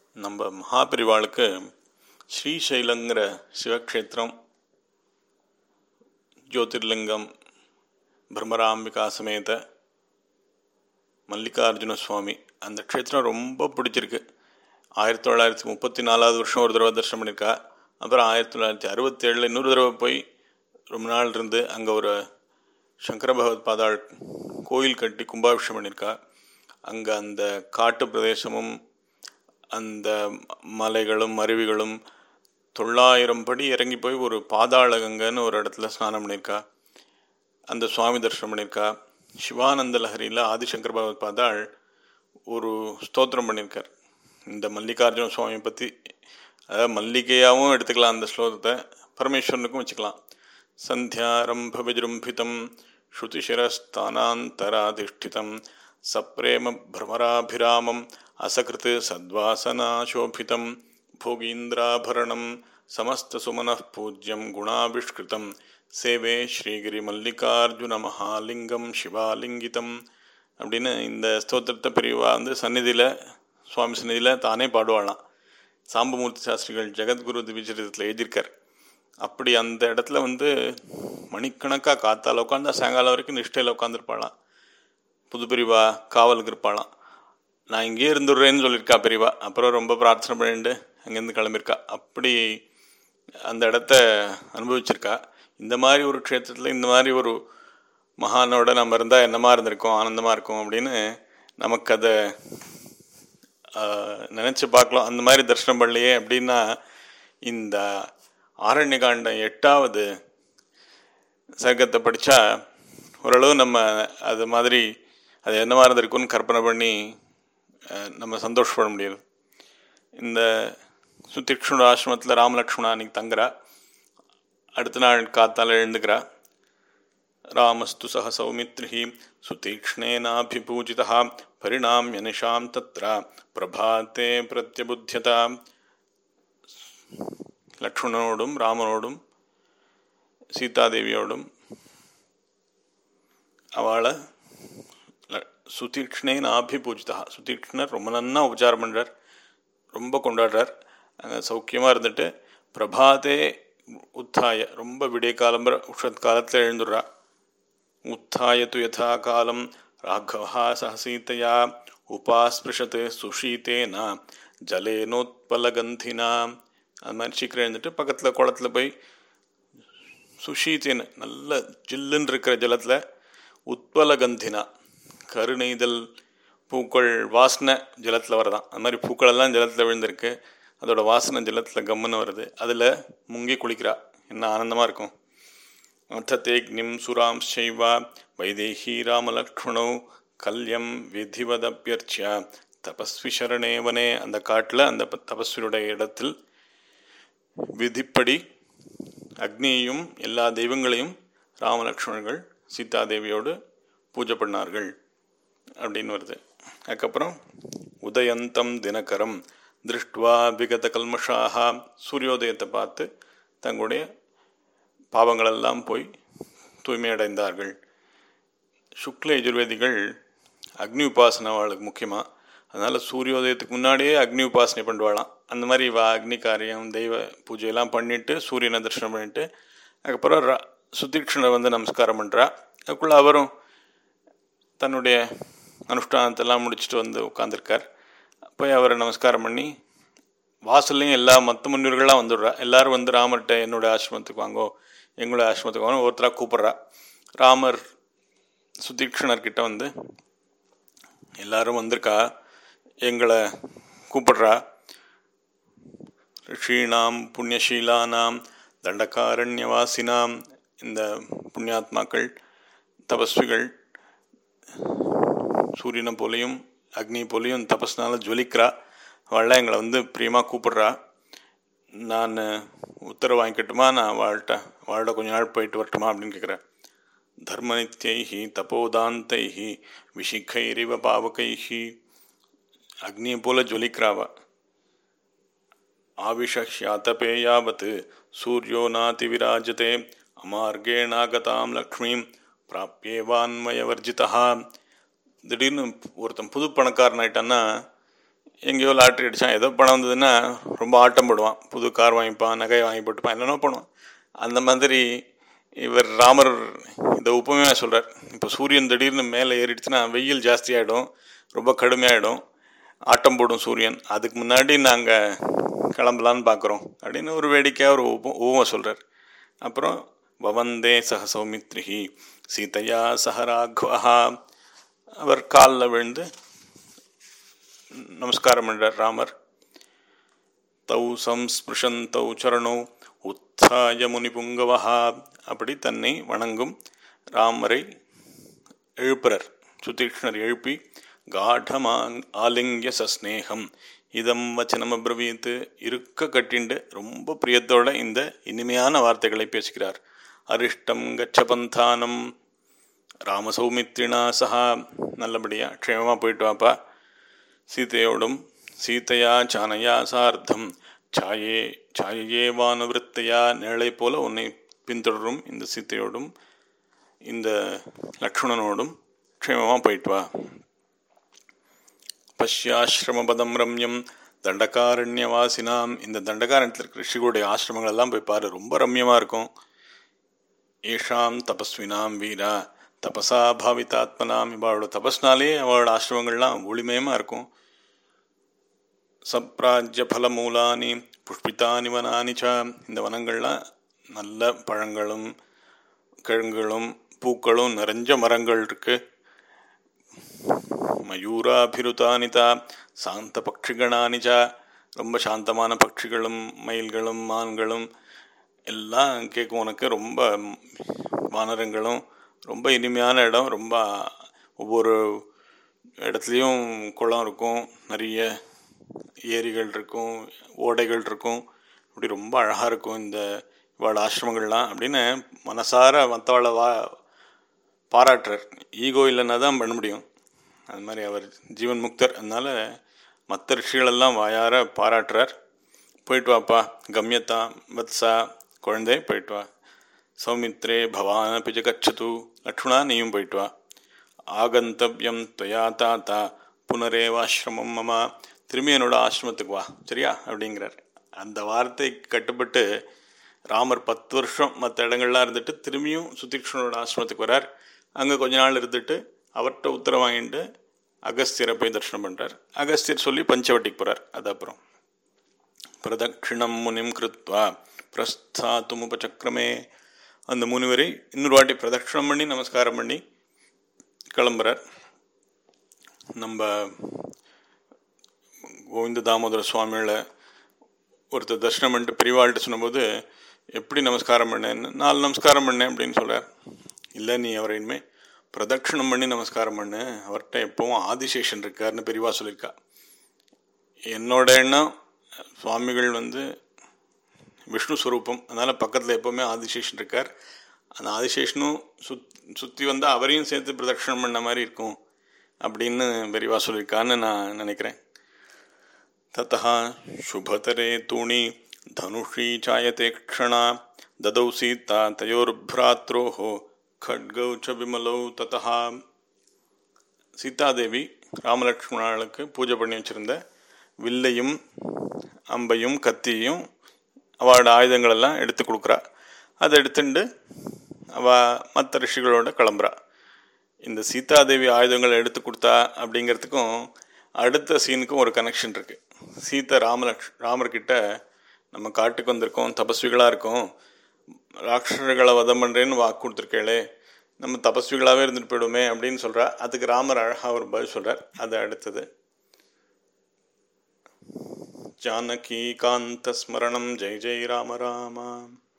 நம்ம மகாபெரிவாளுக்கு ஸ்ரீசைலங்கிற சிவக்ஷேத்திரம் ஜோதிர்லிங்கம் பிரம்மராம்பிகா சமேத மல்லிகார்ஜுன சுவாமி அந்த க்ஷேத்திரம் ரொம்ப பிடிச்சிருக்கு ஆயிரத்தி தொள்ளாயிரத்தி முப்பத்தி நாலாவது வருஷம் ஒரு தடவை தரிசனம் பண்ணியிருக்கா அப்புறம் ஆயிரத்தி தொள்ளாயிரத்தி அறுபத்தேழில் இன்னொரு தடவை போய் ரொம்ப நாள் இருந்து அங்கே ஒரு சங்கர பகவத் பாதாள் கோயில் கட்டி கும்பாபிஷேகம் பண்ணியிருக்கா அங்கே அந்த காட்டு பிரதேசமும் அந்த மலைகளும் அருவிகளும் தொள்ளாயிரம் படி இறங்கி போய் ஒரு பாதாள கங்கைன்னு ஒரு இடத்துல ஸ்நானம் பண்ணியிருக்கா அந்த சுவாமி தரிசனம் பண்ணியிருக்கா சிவானந்த லஹரியில் ஆதிசங்கர் பகவத் பாதாள் ஒரு ஸ்தோத்திரம் பண்ணியிருக்கார் இந்த மல்லிகார்ஜுன சுவாமியை பற்றி அதாவது மல்லிகையாகவும் எடுத்துக்கலாம் அந்த ஸ்லோகத்தை பரமேஸ்வரனுக்கும் வச்சுக்கலாம் சந்தியாரம்ப விஜృంభితం ஸ்ருதிசிரஸ்தானாந்தராதிஷ்டிதம் சப்ரேம பிரமராபிராமம் அசகிருத் சத்வாசனாசோபிதம் भोगीन्द्राभरणं समस्तसुमनः पूज्यं गुणाविष्कृतं சேவே ஸ்ரீகிரி மல்லிகார்ஜுன மகாலிங்கம் சிவாலிங்கிதம் அப்படின்னு இந்த ஸ்தோத்திரத்தை பெரியவா வந்து சந்நிதியில் சுவாமி சந்நிதியில் தானே பாடுவாளாம் சாம்பமூர்த்தி சாஸ்திரிகள் ஜெகத்குரு திவிச்சரிதத்தில் எழுதியிருக்கார் அப்படி அந்த இடத்துல வந்து மணிக்கணக்காக காத்தால் உட்காந்தா சாயங்காலம் வரைக்கும் நிஷ்டையில் உட்காந்துருப்பாளாம் புது பெரியவா காவலுக்கு இருப்பாளாம் நான் இங்கேயே இருந்துடுறேன்னு சொல்லியிருக்கா பெரியவா அப்புறம் ரொம்ப பிரார்த்தனை பண்ணிட்டு அங்கேருந்து கிளம்பியிருக்கா அப்படி அந்த இடத்த அனுபவிச்சிருக்கா இந்த மாதிரி ஒரு க்ஷேத்திரத்தில் இந்த மாதிரி ஒரு மகானோட நம்ம இருந்தால் என்னமா இருந்திருக்கோம் ஆனந்தமாக இருக்கும் அப்படின்னு நமக்கு அதை நினச்சி பார்க்கலாம் அந்த மாதிரி தரிசனம் பண்ணலையே அப்படின்னா இந்த ஆரண்யகாண்டம் எட்டாவது சர்க்கத்தை படித்தா ஓரளவு நம்ம அது மாதிரி அது என்னமா இருந்திருக்குன்னு கற்பனை பண்ணி நம்ம சந்தோஷப்பட முடியாது இந்த சுத்திக்ஷுண ஆசிரமத்தில் ராமலக்ஷ்மணா அன்னைக்கு தங்குறா அடுத்த நாள் காத்தால் எழுந்துக்கிறா ராமஸ்து சக சௌமித்ரி சுதீக்ஷ்ணேனாபிபூஜிதா பரிணாமிய நிஷாம் தத்ர பிரபாத்தே பிரத்யபுத்தியதா லக்ஷ்மணனோடும் ராமனோடும் சீதாதேவியோடும் அவளை சுதீக்ஷ்ணேன் ஆபிபூஜிதா சுதீக்ஷ்ணர் ரொம்ப நன்னா உபச்சாரம் பண்ணுறார் ரொம்ப கொண்டாடுறார் அங்கே சௌக்கியமாக இருந்துட்டு பிரபாதே உத்தாய ரொம்ப விடிய காலம்பர உஷத் காலத்தில் எழுந்துடுறா உத்தாய து யதா காலம் ராகவா சஹசீதையா உபாஸ்பிருஷத்து சுஷீத்தேனா ஜலேனோத்பலகந்தினா அது மாதிரி சீக்கிரம் எழுந்துட்டு பக்கத்தில் குளத்தில் போய் சுஷீத்தேன்னு நல்ல ஜில்லுன்னு இருக்கிற ஜலத்தில் உத்பலகந்தினா கருணைதல் பூக்கள் வாசனை ஜலத்தில் வரதான் அது மாதிரி பூக்களெல்லாம் ஜலத்தில் விழுந்திருக்கு அதோட வாசனை ஜலத்தில் கம்முன்னு வருது அதில் முங்கி குளிக்கிறா என்ன ஆனந்தமாக இருக்கும் அர்த்தத்தேக்னிம் சுராம் செய்வா வைதேகி ராமலக்ஷ்மணோ கல்யம் விதிவதப்பியர்ச்சிய தபஸ்வி சரணேவனே அந்த காட்டில் அந்த தபஸ்வியுடைய இடத்தில் விதிப்படி அக்னியையும் எல்லா தெய்வங்களையும் ராமலக்ஷ்மணர்கள் சீதாதேவியோடு பூஜை பண்ணார்கள் அப்படின்னு வருது அதுக்கப்புறம் உதயந்தம் தினகரம் திருஷ்டுவா விகத கல்மஷாக சூரியோதயத்தை பார்த்து தங்களுடைய பாவங்களெல்லாம் போய் தூய்மையடைந்தார்கள் சுக்ல எஜுர்வேதிகள் அக்னி உபாசனை அவளுக்கு முக்கியமாக அதனால் சூரியோதயத்துக்கு முன்னாடியே அக்னி உபாசனை பண்ணுவாளாம் அந்த மாதிரி வா அக்னி காரியம் தெய்வ பூஜையெல்லாம் பண்ணிவிட்டு சூரியனை தரிசனம் பண்ணிவிட்டு அதுக்கப்புறம் ர சுதீக்ஷணை வந்து நமஸ்காரம் பண்ணுறா அதுக்குள்ளே அவரும் தன்னுடைய அனுஷ்டானத்தெல்லாம் முடிச்சுட்டு வந்து உட்காந்துருக்கார் போய் அவரை நமஸ்காரம் பண்ணி வாசல்லையும் எல்லா மற்ற முன்னோர்கள்லாம் வந்துடுறா எல்லோரும் வந்து ராமர்கிட்ட என்னோட ஆசிரமத்துக்கு வாங்கோ எங்களோட ஆசிரமத்துக்கு வாங்க ஒருத்தராக கூப்பிட்றா ராமர் சுதீக்ஷணர்கிட்ட வந்து எல்லாரும் வந்திருக்கா எங்களை கூப்பிடுறா ரிஷீனாம் புண்ணியசீலானாம் தண்டகாரண்யவாசினாம் இந்த புண்ணியாத்மாக்கள் தபஸ்விகள் சூரியனை போலையும் அக்னி போலையும் தபஸ்னால ஜொலிக்கிறா அவள்லாம் எங்களை வந்து பிரியமாக கூப்பிடுறா நான் உத்தரவு வாங்கிக்கட்டுமா நான் வாழ்கிட்ட வாழ்கிட்ட கொஞ்ச நாள் போயிட்டு வரட்டுமா அப்படின்னு கேட்குறேன் தர்மநித்யைஹி தபோதாந்தைஹி விஷிகைரிவ பாவகைஹி அக்னியை போல ஜொலிக்கிறாவ ஆவிஷாத்தபே யாவத் சூரியோ நாதி விராஜதே அமார்கேணாகதாம் லக்ஷ்மீம் பிராப்பியேவான்மயவர்ஜிதா திடீர்னு ஒருத்தன் புது பணக்காரன் ஆயிட்டான்னா எங்கேயோ லாட்ரி அடித்தான் ஏதோ பணம் வந்ததுன்னா ரொம்ப ஆட்டம் போடுவான் புது கார் வாங்கிப்பான் நகை வாங்கி போட்டுப்பான் என்னென்னோ பண்ணுவான் அந்த மாதிரி இவர் ராமர் இந்த உபமையாக சொல்கிறார் இப்போ சூரியன் திடீர்னு மேலே ஏறிடுச்சுன்னா வெயில் ஜாஸ்தி ஆகிடும் ரொம்ப கடுமையாயிடும் ஆட்டம் போடும் சூரியன் அதுக்கு முன்னாடி நாங்கள் கிளம்பலான்னு பார்க்குறோம் அப்படின்னு ஒரு வேடிக்கையாக ஒரு உப உவமை சொல்கிறார் அப்புறம் பவந்தே சக சௌமித்ரிஹி சீதையா சக ராഘவஹா அவர் காலில் விழுந்து நமஸ்காரம் பண்ணுறார் ராமர் தௌ சம்ஸ்பிருஷந்தௌ சரணோ உத்தாய முனிபுங்கவஹா அப்படி தன்னை வணங்கும் ராமரை எழுப்புறர் சுதீக்ஷ்ணர் எழுப்பி காடமா ஆலிங்கிய சஸ்நேகம் இதம் வச்சனம் அப்ரவீத்து இருக்க கட்டிண்டு ரொம்ப பிரியத்தோட இந்த இனிமையான வார்த்தைகளை பேசுகிறார் அரிஷ்டம் கச்சபந்தானம் ராமசௌமித்ரினா சஹா நல்லபடியாக க்ஷேமமாக போயிட்டு வாப்பா சீதையோடும் சீதையா சானையா சார்த்தம் சாயே சாயையே வானுவிருத்தையா நிழலை போல உன்னை பின்தொடரும் இந்த சீத்தையோடும் இந்த லக்ஷ்மணனோடும் க்ஷேமமாக போயிட்டு வா பஷ்யாசிரமபதம் ரம்யம் தண்டகாரண்யவாசினாம் இந்த தண்டகாரண்யத்தில் இருக்கிற ரிஷிகளுடைய ஆசிரமங்கள் எல்லாம் போய் பாரு ரொம்ப ரம்யமாக இருக்கும் ஏஷாம் தபஸ்வினாம் வீரா தபசா பாவிதாத்மனாம் இவாளோட தபஸ்னாலே அவளோட ஆசிரமங்கள்லாம் ஒளிமயமாக இருக்கும் சப்ராஜ்ய ஃபலமூலானி புஷ்பிதானி வனானி ச இந்த வனங்கள்லாம் நல்ல பழங்களும் கிழங்குகளும் பூக்களும் நிறைஞ்ச மரங்கள் இருக்கு மயூராபிருதானிதா சாந்த பட்சிகணானிச்ச ரொம்ப சாந்தமான பட்சிகளும் மயில்களும் மான்களும் எல்லாம் கேட்கும் உனக்கு ரொம்ப வானரங்களும் ரொம்ப இனிமையான இடம் ரொம்ப ஒவ்வொரு இடத்துலையும் குளம் இருக்கும் நிறைய ஏரிகள் இருக்கும் ஓடைகள் இருக்கும் இப்படி ரொம்ப அழகாக இருக்கும் இந்த இவாள் ஆசிரமங்கள்லாம் அப்படின்னு மனசார மற்றவாளை வா பாராட்டுறார் ஈகோ இல்லைன்னா தான் பண்ண முடியும் அது மாதிரி அவர் ஜீவன் முக்தர் அதனால் மற்ற ரிஷிகளெல்லாம் வாயார பாராட்டுறார் போயிட்டு வாப்பா கம்யத்தா வத்சா குழந்தை போயிட்டு வா சௌமித்ரே பவான பிஜ கச்சது லக்ஷ்மணா நீயும் போயிட்டு வா ஆகந்தவ்யம் துவயா தாத்தா புனரேவாசிரமம் மமா திரும்பி என்னோட ஆசிரமத்துக்கு வா சரியா அப்படிங்கிறார் அந்த வார்த்தை கட்டுப்பட்டு ராமர் பத்து வருஷம் மற்ற இடங்கள்லாம் இருந்துட்டு திரும்பியும் சுதீக்ஷனோட ஆசிரமத்துக்கு வரார் அங்கே கொஞ்ச நாள் இருந்துட்டு அவர்கிட்ட உத்தரவு வாங்கிட்டு அகஸ்தியரை போய் தரிசனம் பண்ணுறார் அகஸ்தியர் சொல்லி பஞ்சவட்டிக்கு போகிறார் அது அப்புறம் பிரதட்சிணம் முனிம் கிருத்வா பிரஸ்தாத்துமுபச்சக்கரமே அந்த முனிவரை இன்னொரு வாட்டி பிரதட்சிணம் பண்ணி நமஸ்காரம் பண்ணி கிளம்புறார் நம்ம கோவிந்த தாமோதர சுவாமிகளை ஒருத்தர் தரிசனம் பண்ணிட்டு பெரியவாள்கிட்ட சொன்னபோது எப்படி நமஸ்காரம் பண்ணேன்னு நாலு நமஸ்காரம் பண்ணேன் அப்படின்னு சொல்கிறார் இல்லை நீ அவரை இனிமேல் பிரதட்சிணம் பண்ணி நமஸ்காரம் பண்ணு அவர்கிட்ட எப்பவும் ஆதிசேஷன் இருக்காருன்னு பெரியவா சொல்லியிருக்கா என்னோட எண்ணம் சுவாமிகள் வந்து விஷ்ணு ஸ்வரூபம் அதனால் பக்கத்தில் எப்போவுமே ஆதிசேஷன் இருக்கார் அந்த ஆதிசேஷனும் சுத் சுற்றி வந்தால் அவரையும் சேர்த்து பிரதட்சிணம் பண்ண மாதிரி இருக்கும் அப்படின்னு பெரியவா சொல்லியிருக்கான்னு நான் நினைக்கிறேன் தத்தா சுபதரே தூணி தனுஷி சாயத்தே க்ஷணா ததௌ சீதா தயோர்பிராத்ரோஹோ खड्गौ च விமலௌ ததா சீதாதேவி ராமலக்ஷ்மணாளுக்கு பூஜை பண்ணி வச்சுருந்த வில்லையும் அம்பையும் கத்தியையும் அவளோட ஆயுதங்களெல்லாம் எடுத்து கொடுக்குறா அதை எடுத்துட்டு அவள் மற்ற ரிஷிகளோட கிளம்புறா இந்த சீதாதேவி ஆயுதங்களை எடுத்து கொடுத்தா அப்படிங்கிறதுக்கும் அடுத்த சீனுக்கும் ஒரு கனெக்ஷன் இருக்குது சீதா ராமலக்ஷ் ராமர்கிட்ட நம்ம காட்டுக்கு வந்திருக்கோம் தபஸ்விகளாக இருக்கோம் ராட்சசர்களை வதம் பண்ணுறேன்னு வாக்கு கொடுத்துருக்கேளே நம்ம தபஸ்விகளாகவே இருந்துட்டு போயிடுமே அப்படின்னு சொல்கிறா அதுக்கு ராமர் அழகாக ஒரு பதில் சொல்கிறார் அது அடுத்தது ஜானகி காந்த ஸ்மரணம் ஜெய் ஜெய் ராம ராமா